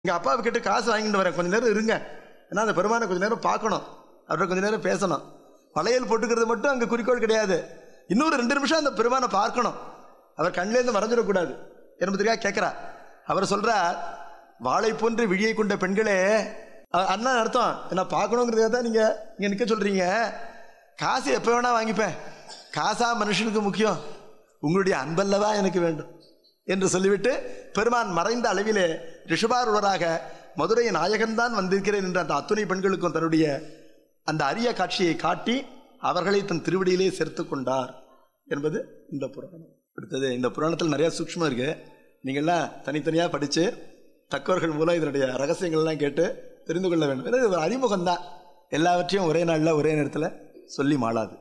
எங்கள் அப்பாவை கிட்ட காசு வாங்கிட்டு வரேன் கொஞ்ச நேரம் இருங்க ஏன்னா அந்த பெருமானை கொஞ்ச நேரம் பார்க்கணும் அவர்கிட்ட கொஞ்ச நேரம் பேசணும் வளையல் போட்டுக்கிறது மட்டும் அங்கே குறிக்கோள் கிடையாது இன்னொரு ரெண்டு நிமிஷம் அந்த பெருமானை பார்க்கணும் அவர் கண்ணிலேருந்து மறைஞ்சிடக்கூடாது என்பதற்காக கேட்குறா அவர் சொல்கிறார் வாளை போன்று விழியை கொண்ட பெண்களே அ- அண்ணா அர்த்தம் என்ன பார்க்கணுங்கிறதுக்காக தான் நீங்கள் இங்கே நிற்க சொல்கிறீங்க காசு எப்போ வேணால் வாங்கிப்பேன் காசா மனுஷனுக்கு முக்கியம் உங்களுடைய அன்பல்லவா எனக்கு வேண்டும் என்று சொல்லிவிட்டு பெருமான் மறைந்த அளவிலே ரிஷபாரூடராக மதுரை நாயகன்தான் வந்திருக்கிறேன் என்ற அந்த அத்துணை பெண்களுக்கும் தன்னுடைய அந்த அரிய காட்சியை காட்டி அவர்களை தன் திருவடியிலே சேர்த்து கொண்டார் என்பது இந்த புராணம் அடுத்தது இந்த புராணத்தில் நிறைய சூக்ஷ்மம் இருக்கு நீங்கள்லாம் தனித்தனியாக படித்து தக்கவர்கள் மூலம் இதனுடைய ரகசியங்கள்லாம் கேட்டு தெரிந்து கொள்ள வேண்டும் இது ஒரு அறிமுகம் தான் எல்லாவற்றையும் ஒரே நாளில் ஒரே நேரத்தில் சொல்லி மாளாது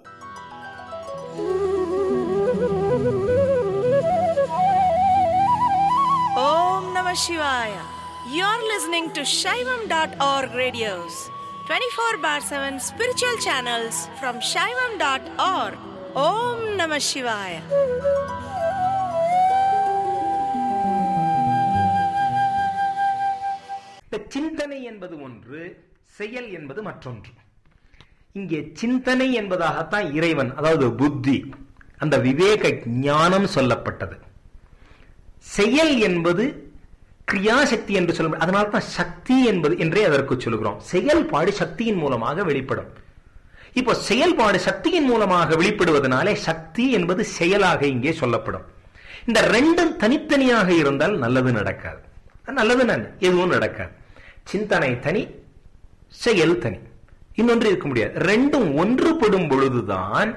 Om Namah Shivaya. You're listening to Shaivam.org radios, 24 bar 7 spiritual channels from Shaivam.org. Om Namah Shivaya. இந்த சிந்தனை என்பது ஒன்று செயல் என்பது மற்றொன்று இங்கே சிந்தனை என்பதாகத்தான் இறைவன் அதாவது புத்தி அந்த விவேக ஞானம் சொல்லப்பட்டது செயல் என்பது கிரியாசக்தி என்று சொல்ல அதனால தான் சக்தி என்பது என்றே அதற்கு சொல்கிறோம் செயல்பாடு சக்தியின் மூலமாக வெளிப்படும் இப்போ செயல்பாடு சக்தியின் மூலமாக வெளிப்படுவதனாலே சக்தி என்பது செயலாக இங்கே சொல்லப்படும் இந்த ரெண்டும் தனித்தனியாக இருந்தால் நல்லது நடக்காது நல்லது நான் எதுவும் நடக்காது சிந்தனை தனி செயல் தனி இன்னொன்று இருக்க முடியாது ரெண்டும் ஒன்றுபடும் பொழுதுதான்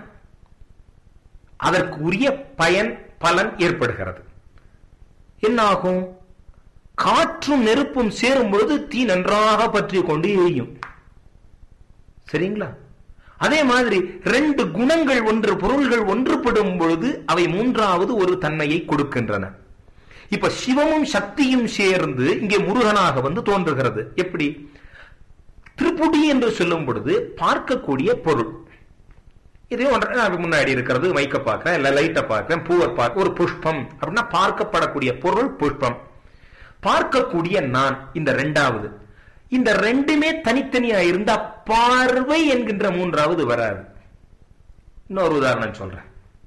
அதற்கு உரிய பயன் பலன் ஏற்படுகிறது என்னாகும் காற்றும் நெருப்பும் சேரும் பொழுது தீ நன்றாக பற்றி கொண்டு எரியும் சரிங்களா அதே மாதிரி ரெண்டு குணங்கள் ஒன்று பொருள்கள் ஒன்றுபடும் பொழுது அவை மூன்றாவது ஒரு தன்மையை கொடுக்கின்றன இப்ப சிவமும் சக்தியும் சேர்ந்து இங்கே முருகனாக வந்து தோன்றுகிறது எப்படி திருப்புடி என்று சொல்லும் பொழுது பார்க்கக்கூடிய பொருள் இதே ஒன்று நான் முன்னாடி இருக்கிறது மைக்க பார்க்கிறேன் இல்ல லைட்டை பார்க்கிறேன் பூவை பார்க்க ஒரு புஷ்பம் அப்படின்னா பார்க்கப்படக்கூடிய பொருள் புஷ்பம் பார்க்கக்கூடிய நான் இந்த ரெண்டாவது இந்த ரெண்டுமே தனித்தனியா இருந்தா பார்வை என்கின்ற மூன்றாவது வராது இன்னொரு உதாரணம் சொல்றேன்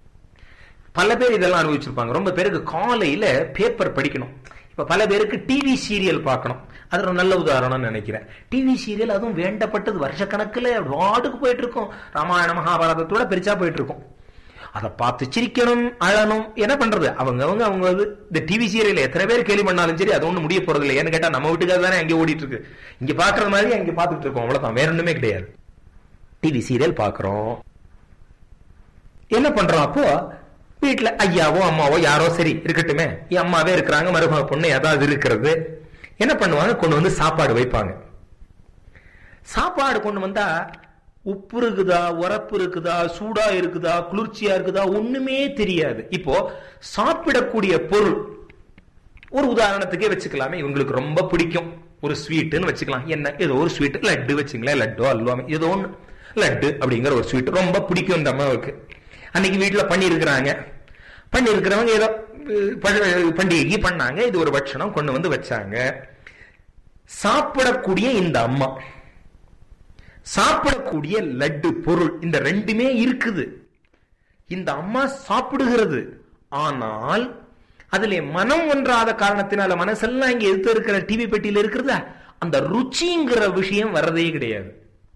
பல பேர் இதெல்லாம் அனுபவிச்சிருப்பாங்க ரொம்ப பேருக்கு காலையில பேப்பர் படிக்கணும் இப்ப பல பேருக்கு டிவி சீரியல் பார்க்கணும் அது ஒரு நல்ல உதாரணம் நினைக்கிறேன் டிவி சீரியல் அதுவும் வேண்டப்பட்டது வருஷக்கணக்கில் வாட்டுக்கு போயிட்டு இருக்கும் ராமாயண மகாபாரதத்தோட பெருசா போயிட்டு இருக்கும் அதை பார்த்து சிரிக்கணும் அழணும் என்ன பண்றது அவங்க அவங்க அவங்க வந்து இந்த டிவி சீரியல் எத்தனை பேர் கேள்வி பண்ணாலும் சரி அது ஒண்ணு முடிய போறது இல்லை ஏன்னு கேட்டா நம்ம வீட்டுக்காக தானே அங்கே ஓடிட்டு இருக்கு இங்க பாக்குறது மாதிரி அங்க பாத்துட்டு இருக்கோம் அவ்வளவுதான் வேற ஒண்ணுமே கிடையாது டிவி சீரியல் பாக்குறோம் என்ன பண்றோம் அப்போ வீட்டுல ஐயாவோ அம்மாவோ யாரோ சரி இருக்கட்டுமே என் அம்மாவே இருக்கிறாங்க மருமக பொண்ணு ஏதாவது இருக்கிறது என்ன பண்ணுவாங்க கொண்டு வந்து சாப்பாடு வைப்பாங்க சாப்பாடு கொண்டு வந்தா உப்பு இருக்குதா உரப்பு இருக்குதா சூடா இருக்குதா குளிர்ச்சியா இருக்குதா ஒண்ணுமே தெரியாது இப்போ சாப்பிடக்கூடிய பொருள் ஒரு உதாரணத்துக்கே வச்சுக்கலாமே இவங்களுக்கு ரொம்ப பிடிக்கும் ஒரு ஸ்வீட்டுன்னு வச்சுக்கலாம் என்ன ஏதோ ஒரு ஸ்வீட் லட்டு வச்சுங்களேன் லட்டோ அல்வாமே ஏதோ ஒன்று லட்டு அப்படிங்கிற ஒரு ஸ்வீட் ரொம்ப பிடிக்கும் இந்த அம்மாவுக்கு அன்னைக்கு வீட்டில் பண்ணியிருக்கிறாங்க பண்ணியிருக்கிறவங்க ஏதோ அஹ், ப- பண்டிகைக்கு பண்ணாங்க இது ஒரு பட்சணம் கொண்டு வந்து வச்சாங்க சாப்பிடக்கூடிய இந்த அம்மா சாப்பிடக்கூடிய லட்டு பொருள் இந்த ரெண்டுமே இருக்குது இந்த அம்மா சாப்பிடுகிறது ஆனால் அதுல மனம் ஒன்றாத காரணத்தினால மனசெல்லாம் இங்க எடுத்து இருக்கிற டிவி பெட்டியில இருக்கிறதா அந்த ருச்சிங்கிற விஷயம் வர்றதே கிடையாது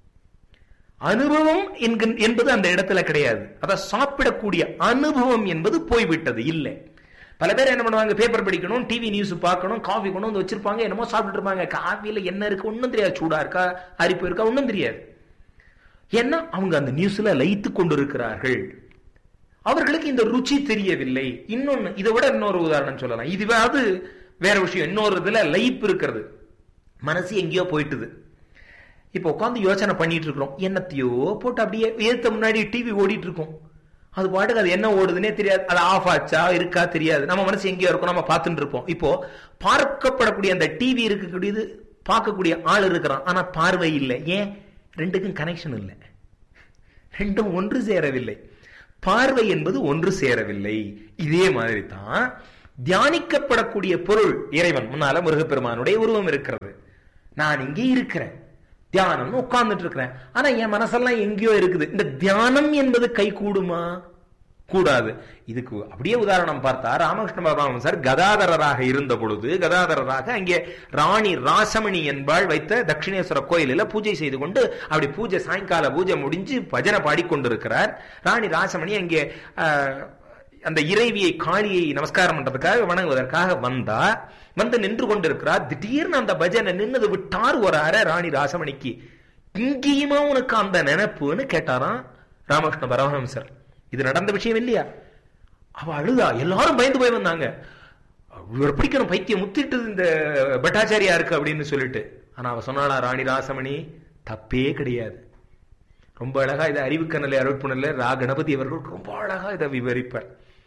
அனுபவம் என்கின்- என்பது அந்த இடத்துல கிடையாது அத சாப்பிடக்கூடிய அனுபவம் என்பது போய்விட்டது இல்லை பல பேர் என்ன பண்ணுவாங்க பேப்பர் படிக்கணும் டிவி நியூஸ் பார்க்கணும் காஃபி கொண்டு வந்து வச்சிருப்பாங்க என்னமோ சாப்பிட்டு இருப்பாங்க காஃபில என்ன இருக்கு ஒண்ணும் தெரியாது சூடா இருக்கா அரிப்பு இருக்கா ஒண்ணும் தெரியாது ஏன்னா அவங்க அந்த நியூஸ்ல லயித்து கொண்டிருக்கிறார்கள் அவர்களுக்கு இந்த ருச்சி தெரியவில்லை இன்னொன்னு இதை விட இன்னொரு உதாரணம் சொல்லலாம் இதுவாவது வேற விஷயம் இன்னொரு இதுல லயிப்பு இருக்கிறது மனசு எங்கேயோ போயிட்டுது இப்போ உட்காந்து யோசனை பண்ணிட்டு இருக்கிறோம் என்னத்தையோ போட்டு அப்படியே ஏத்த முன்னாடி டிவி ஓடிட்டு இருக்கும் அது பாட்டுக்கு அது என்ன ஓடுதுன்னே தெரியாது அது ஆஃப் ஆச்சா இருக்கா தெரியாது நம்ம மனசு எங்கேயோ இருக்கும் நம்ம பார்த்துட்டு இருப்போம் இப்போ பார்க்கப்படக்கூடிய அந்த டிவி இருக்கக்கூடியது பார்க்கக்கூடிய ஆள் இருக்கிறான் ஆனா பார்வை இல்லை ஏன் ரெண்டுக்கும் கனெக்ஷன் இல்லை ரெண்டும் ஒன்று சேரவில்லை பார்வை என்பது ஒன்று சேரவில்லை இதே மாதிரி தான் தியானிக்கப்படக்கூடிய பொருள் இறைவன் முன்னால முருகப்பெருமானுடைய உருவம் இருக்கிறது நான் இங்கே இருக்கிறேன் தியானம்னு உட்கார்ந்துட்டு இருக்கிறேன் ஆனா என் மனசெல்லாம் எங்கேயோ இருக்குது இந்த தியானம் என்பது கை கூடுமா கூடாது இதுக்கு அப்படியே உதாரணம் பார்த்தா ராமகிருஷ்ண பரமஹம்சர் கதாதரராக இருந்த பொழுது கதாதரராக அங்கே ராணி ராசமணி என்பாள் வைத்த தட்சிணேஸ்வர கோயிலில் பூஜை செய்து கொண்டு அப்படி பூஜை சாயங்கால பூஜை முடிஞ்சு பஜனை பாடிக்கொண்டிருக்கிறார் ராணி ராசமணி அங்கே ஆஹ், அந்த இறைவியை காளியை நமஸ்காரம் பண்றதுக்காக வணங்குவதற்காக வந்தா வந்து நின்று கொண்டிருக்கிறார் திடீர்னு அந்த பஜனை நின்னது விட்டார் ஒரு அரை ராணி ராசமணிக்கு இங்கேயுமா உனக்கு அந்த நினைப்புன்னு கேட்டாராம் ராமகிருஷ்ண பரமஹம்சர் இது நடந்த விஷயம் இல்லையா அவ அழுதா எல்லாரும் பயந்து போய் வந்தாங்க இவர் பிடிக்கணும் பைத்தியம் முத்திட்டது இந்த பட்டாச்சாரியா இருக்கு அப்படின்னு சொல்லிட்டு ஆனா அவ சொன்னாளா ராணி ராசமணி தப்பே கிடையாது ரொம்ப அழகா இதை அறிவுக்கணலை அருட்புணர்ல ரா கணபதி அவர்கள் ரொம்ப அழகா இதை விவரிப்பார்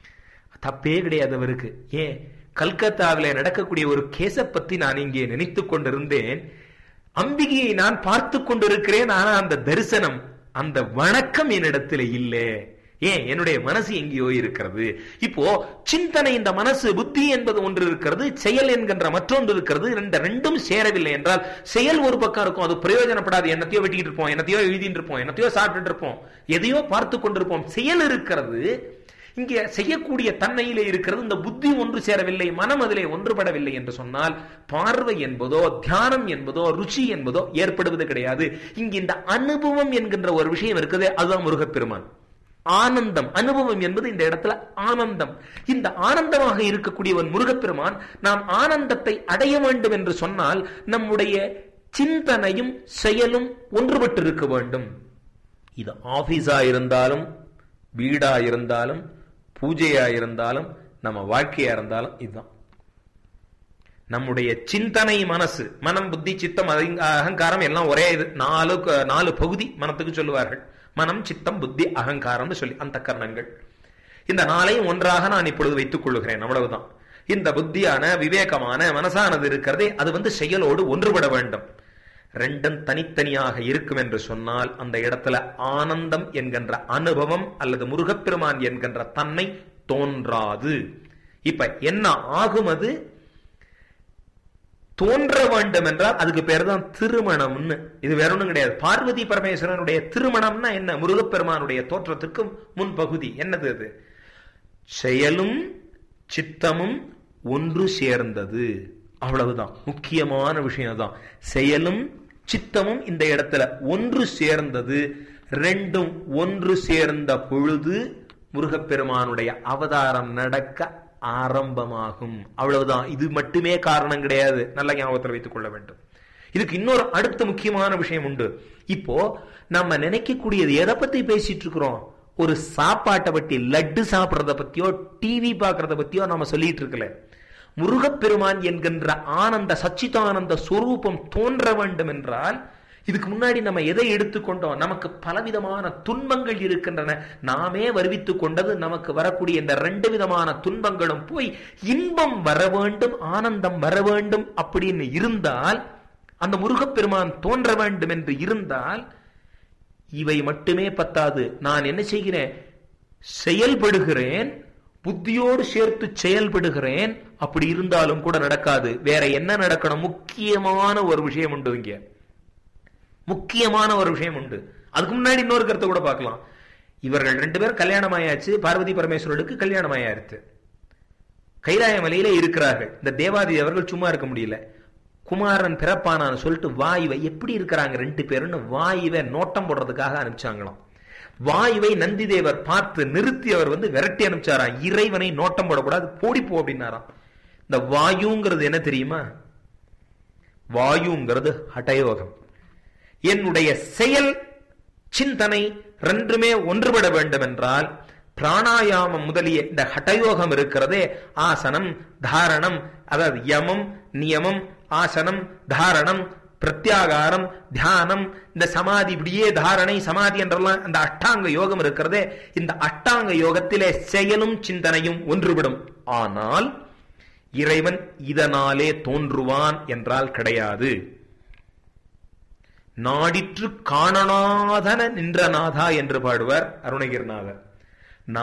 தப்பே கிடையாது அவருக்கு ஏன் கல்கத்தாவில நடக்கக்கூடிய ஒரு கேஸை பத்தி நான் இங்கே நினைத்துக் கொண்டிருந்தேன் அம்பிகையை நான் பார்த்து கொண்டிருக்கிறேன் ஆனா அந்த தரிசனம் அந்த வணக்கம் என்னிடத்துல இல்லை ஏன் என்னுடைய மனசு எங்கேயோ இருக்கிறது இப்போ சிந்தனை இந்த மனசு புத்தி என்பது ஒன்று இருக்கிறது செயல் என்கின்ற மற்றொன்று இருக்கிறது இந்த ரெண்டும் சேரவில்லை என்றால் செயல் ஒரு பக்கம் இருக்கும் அது பிரயோஜனப்படாது என்னத்தையோ வெட்டிக்கிட்டு இருப்போம் என்னத்தையோ எழுதிட்டு இருப்போம் என்னத்தையோ சாப்பிட்டுட்டு இருப்போம் எதையோ பார்த்து கொண்டிருப்போம் செயல் இருக்கிறது இங்கே செய்யக்கூடிய தன்மையிலே இருக்கிறது இந்த புத்தி ஒன்று சேரவில்லை மனம் அதிலே ஒன்றுபடவில்லை என்று சொன்னால் பார்வை என்பதோ தியானம் என்பதோ ருச்சி என்பதோ ஏற்படுவது கிடையாது இங்கு இந்த அனுபவம் என்கின்ற ஒரு விஷயம் இருக்குது அதுதான் முருகப்பெருமான் ஆனந்தம் அனுபவம் என்பது இந்த இடத்துல ஆனந்தம் இந்த ஆனந்தமாக இருக்கக்கூடியவன் முருகப்பெருமான் நாம் ஆனந்தத்தை அடைய வேண்டும் என்று சொன்னால் நம்முடைய சிந்தனையும் செயலும் ஒன்றுபட்டு இருக்க வேண்டும் இது ஆபீஸா இருந்தாலும் வீடா இருந்தாலும் பூஜையா இருந்தாலும் நம்ம வாழ்க்கையா இருந்தாலும் இதுதான் நம்முடைய சிந்தனை மனசு மனம் புத்தி சித்தம் அதி- அகங்காரம் எல்லாம் ஒரே இது நாலு க- நாலு பகுதி மனத்துக்கு சொல்லுவார்கள் மனம் சித்தம் புத்தி அகங்காரம்னு சொல்லி அந்த கரணங்கள் இந்த நாளையும் ஒன்றாக நான் இப்பொழுது வைத்துக் கொள்ளுகிறேன் அவ்வளவுதான் இந்த புத்தியான விவேகமான மனசானது இருக்கிறதே அது வந்து செயலோடு ஒன்றுபட வேண்டும் ரெண்டும் தனித்தனியாக இருக்கும் என்று சொன்னால் அந்த இடத்துல ஆனந்தம் என்கின்ற அனுபவம் அல்லது முருகப்பெருமான் என்கின்ற தன்மை தோன்றாது இப்ப என்ன ஆகும் அது தோன்ற வேண்டும் என்றால் அதுக்கு பேர் தான் திருமணம்னு இது வேற ஒண்ணும் கிடையாது பார்வதி பரமேஸ்வரனுடைய திருமணம்னா என்ன முருகப்பெருமானுடைய தோற்றத்துக்கு முன்பகுதி என்னது அது செயலும் சித்தமும் ஒன்று சேர்ந்தது அவ்வளவுதான் முக்கியமான விஷயம் தான் செயலும் சித்தமும் இந்த இடத்துல ஒன்று சேர்ந்தது ரெண்டும் ஒன்று சேர்ந்த பொழுது முருகப்பெருமானுடைய அவதாரம் நடக்க ஆரம்பமாகும் அவ்வளவுதான் இது மட்டுமே காரணம் கிடையாது நல்ல ஞாபகத்தில் வைத்துக் கொள்ள வேண்டும் இதுக்கு இன்னொரு அடுத்த முக்கியமான விஷயம் உண்டு இப்போ நம்ம நினைக்கக்கூடியது எதை பத்தி பேசிட்டு இருக்கிறோம் ஒரு சாப்பாட்டை பத்தி லட்டு சாப்பிடுறத பத்தியோ டிவி பார்க்கறத பத்தியோ நம்ம சொல்லிட்டு இருக்கல முருகப்பெருமான் என்கின்ற ஆனந்த சச்சிதானந்த சொரூபம் தோன்ற வேண்டும் என்றால் இதுக்கு முன்னாடி நம்ம எதை எடுத்துக்கொண்டோம் நமக்கு பலவிதமான துன்பங்கள் இருக்கின்றன நாமே வருவித்துக் கொண்டது நமக்கு வரக்கூடிய இந்த ரெண்டு விதமான துன்பங்களும் போய் இன்பம் வர வேண்டும் ஆனந்தம் வர வேண்டும் அப்படின்னு இருந்தால் அந்த முருகப்பெருமான் தோன்ற வேண்டும் என்று இருந்தால் இவை மட்டுமே பத்தாது நான் என்ன செய்கிறேன் செயல்படுகிறேன் புத்தியோடு சேர்த்து செயல்படுகிறேன் அப்படி இருந்தாலும் கூட நடக்காது வேற என்ன நடக்கணும் முக்கியமான ஒரு விஷயம் உண்டு இங்க முக்கியமான ஒரு விஷயம் உண்டு அதுக்கு முன்னாடி இன்னொரு கருத்தை கூட பார்க்கலாம் இவர்கள் ரெண்டு பேரும் கல்யாணம் ஆயாச்சு பார்வதி பரமேஸ்வரனுக்கு கல்யாணம் ஆயாருச்சு கைலாய மலையில இருக்கிறார்கள் இந்த தேவாதி அவர்கள் சும்மா இருக்க முடியல குமாரன் பிறப்பானான்னு சொல்லிட்டு வாயுவை எப்படி இருக்கிறாங்க ரெண்டு பேருன்னு வாயுவை நோட்டம் போடுறதுக்காக அனுப்பிச்சாங்களாம் வாயுவை நந்தி தேவர் பார்த்து நிறுத்தி அவர் வந்து விரட்டி அனுப்பிச்சாராம் இறைவனை நோட்டம் போடக்கூடாது போடிப்போ அப்படின்னாராம் இந்த வாயுங்கிறது என்ன தெரியுமா வாயுங்கிறது ஹடயோகம் என்னுடைய செயல் சிந்தனை ரெண்டுமே ஒன்றுபட வேண்டும் என்றால் பிராணாயாமம் முதலிய இந்த ஹடயோகம் இருக்கிறதே ஆசனம் தாரணம் அதாவது யமம் நியமம் ஆசனம் தாரணம் பிரத்யாகாரம் தியானம் இந்த சமாதி இப்படியே தாரணை சமாதி என்றெல்லாம் அந்த அஷ்டாங்க யோகம் இருக்கிறதே இந்த அஷ்டாங்க யோகத்திலே செயலும் சிந்தனையும் ஒன்றுபடும் ஆனால் இறைவன் இதனாலே தோன்றுவான் என்றால் கிடையாது நாடிற்று காணனாதன நின்றநாதா என்று பாடுவார் அருணகிரிநாதர்